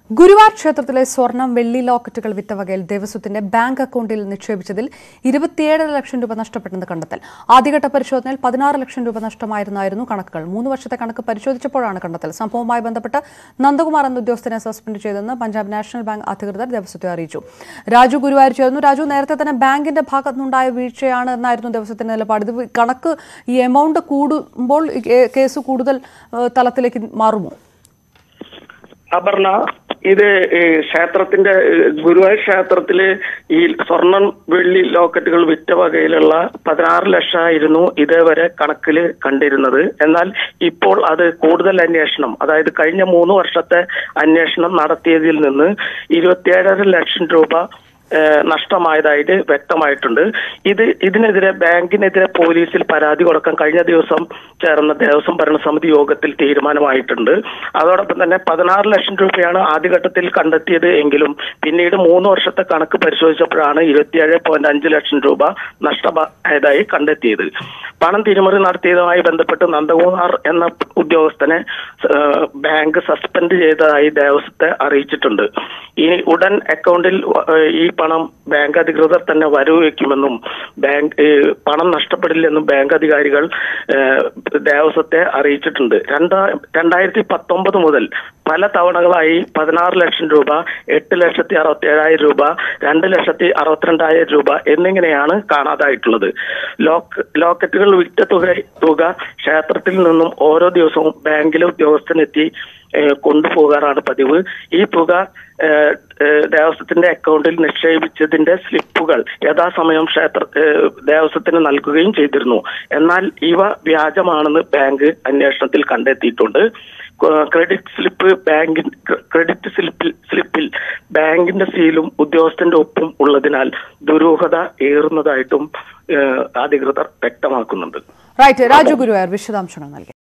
ഗുരുവായൂർ ക്ഷേത്രത്തിലെ സ്വർണം വെള്ളി ലോക്കറ്റുകൾ വിറ്റവകയിൽ ദേവസ്വത്തിന്റെ ബാങ്ക് അക്കൗണ്ടിൽ നിക്ഷേപിച്ചതിൽ ഇരുപത്തിയേഴര ലക്ഷം രൂപ നഷ്ടപ്പെട്ടെന്ന് കണ്ടെത്തൽ ആദ്യഘട്ട പരിശോധനയിൽ പതിനാറ് ലക്ഷം രൂപ നഷ്ടമായിരുന്നായിരുന്നു കണക്കുകൾ മൂന്ന് വർഷത്തെ കണക്ക് പരിശോധിച്ചപ്പോഴാണ് കണ്ടെത്തൽ സംഭവവുമായി ബന്ധപ്പെട്ട് നന്ദകുമാർ എന്ന ഉദ്യോഗസ്ഥനെ സസ്പെൻഡ് ചെയ്തെന്ന് പഞ്ചാബ് നാഷണൽ ബാങ്ക് അധികൃതർ ദേവസ്വത്തെ അറിയിച്ചു രാജു ഗുരുവായൂർ ചേർന്നു രാജു നേരത്തെ തന്നെ ബാങ്കിന്റെ ഭാഗത്തുനിന്നുണ്ടായ വീഴ്ചയാണ് എന്നായിരുന്നു ദേവസ്വത്തിന്റെ നിലപാട് ഇത് കണക്ക് ഈ എമൗണ്ട് കൂടുമ്പോൾ ഈ കേ- കേസ് കൂടുതൽ ഏഹ്, തലത്തിലേക്ക് മാറുമോ അപർണ ഇത് ഈ ക്ഷേത്രത്തിന്റെ ഈ ഗുരുവായൂർ ക്ഷേത്രത്തില് ഈ സ്വർണം വെള്ളി ലോക്കറ്റുകൾ വിറ്റ വകയിലുള്ള പതിനാറ് ലക്ഷമായിരുന്നു ഇതേവരെ കണക്കിൽ കണ്ടിരുന്നത് എന്നാൽ ഇപ്പോൾ അത് കൂടുതൽ അന്വേഷണം അതായത് കഴിഞ്ഞ മൂന്ന് വർഷത്തെ അന്വേഷണം നടത്തിയതിൽ നിന്ന് ഇരുപത്തിയേഴര ലക്ഷം രൂപ ഏഹ് നഷ്ടമായതായിട്ട് വ്യക്തമായിട്ടുണ്ട് ഇത് ഇതിനെതിരെ ബാങ്കിനെതിരെ പോലീസിൽ പരാതി കൊടുക്കാൻ കഴിഞ്ഞ ദിവസം ചേർന്ന ദേവസ്വം ഭരണസമിതി യോഗത്തിൽ തീരുമാനമായിട്ടുണ്ട് അതോടൊപ്പം തന്നെ പതിനാറ് ലക്ഷം രൂപയാണ് ആദ്യഘട്ടത്തിൽ കണ്ടെത്തിയത് എങ്കിലും പിന്നീട് മൂന്ന് വർഷത്തെ കണക്ക് പരിശോധിച്ചപ്പോഴാണ് ഇരുപത്തിയേഴ് പോയിന്റ് അഞ്ച് ലക്ഷം രൂപ നഷ്ടമായതായി കണ്ടെത്തിയത് പണം തിരിമറി നടത്തിയതുമായി ബന്ധപ്പെട്ട് നന്ദകുമാർ എന്ന ഉദ്യോഗസ്ഥനെ ഏഹ് ബാങ്ക് സസ്പെൻഡ് ചെയ്തതായി ദേവസ്വത്തെ അറിയിച്ചിട്ടുണ്ട് ഇനി ഉടൻ അക്കൗണ്ടിൽ ഏഹ് ഈ പണം ബാങ്ക് അധികൃതർ തന്നെ വരവ് വെക്കുമെന്നും ബാങ്ക് ഏഹ് പണം നഷ്ടപ്പെടില്ലെന്നും ബാങ്ക് അധികാരികൾ ഏഹ് ദേവസ്വത്തെ അറിയിച്ചിട്ടുണ്ട് രണ്ടാ രണ്ടായിരത്തി പത്തൊമ്പത് മുതൽ പല തവണകളായി പതിനാറ് ലക്ഷം രൂപ എട്ട് ലക്ഷത്തി അറുപത്തി ഏഴായിരം രൂപ രണ്ട് ലക്ഷത്തി അറുപത്തിരണ്ടായിരം രൂപ എന്നിങ്ങനെയാണ് കാണാതായിട്ടുള്ളത് ലോക്ക് ലോക്കറ്റുകൾ വിറ്റ തുക തുക ക്ഷേത്രത്തിൽ നിന്നും ഓരോ ദിവസവും ബാങ്കിലെ ഉദ്യോഗസ്ഥനെത്തി ഏഹ് കൊണ്ടുപോകാറാണ് പതിവ് ഈ തുക ഏഹ് ഏഹ് ദേവസ്വത്തിന്റെ അക്കൗണ്ടിൽ നിക്ഷേപിച്ചതിന്റെ സ്ലിപ്പുകൾ യഥാസമയം ക്ഷേത്ര ഏഹ് ദേവസ്വത്തിന് നൽകുകയും ചെയ്തിരുന്നു എന്നാൽ ഇവ വ്യാജമാണെന്ന് ബാങ്ക് അന്വേഷണത്തിൽ കണ്ടെത്തിയിട്ടുണ്ട് ക- ക്രെഡിറ്റ് സ്ലിപ്പ് ബാങ്കിൻ ക്രെഡിറ്റ് സ്ലിപ്പിൽ സ്ലിപ്പിൽ ബാങ്കിന്റെ സീലും ഉദ്യോഗസ്ഥന്റെ ഒപ്പും ഉള്ളതിനാൽ ദുരൂഹത ഏറുന്നതായിട്ടും ഏഹ് അധികൃതർ വ്യക്തമാക്കുന്നുണ്ട് റൈറ്റ് രാജു ഗുരുവായൂർ വിശദാംശങ്ങൾ നൽകി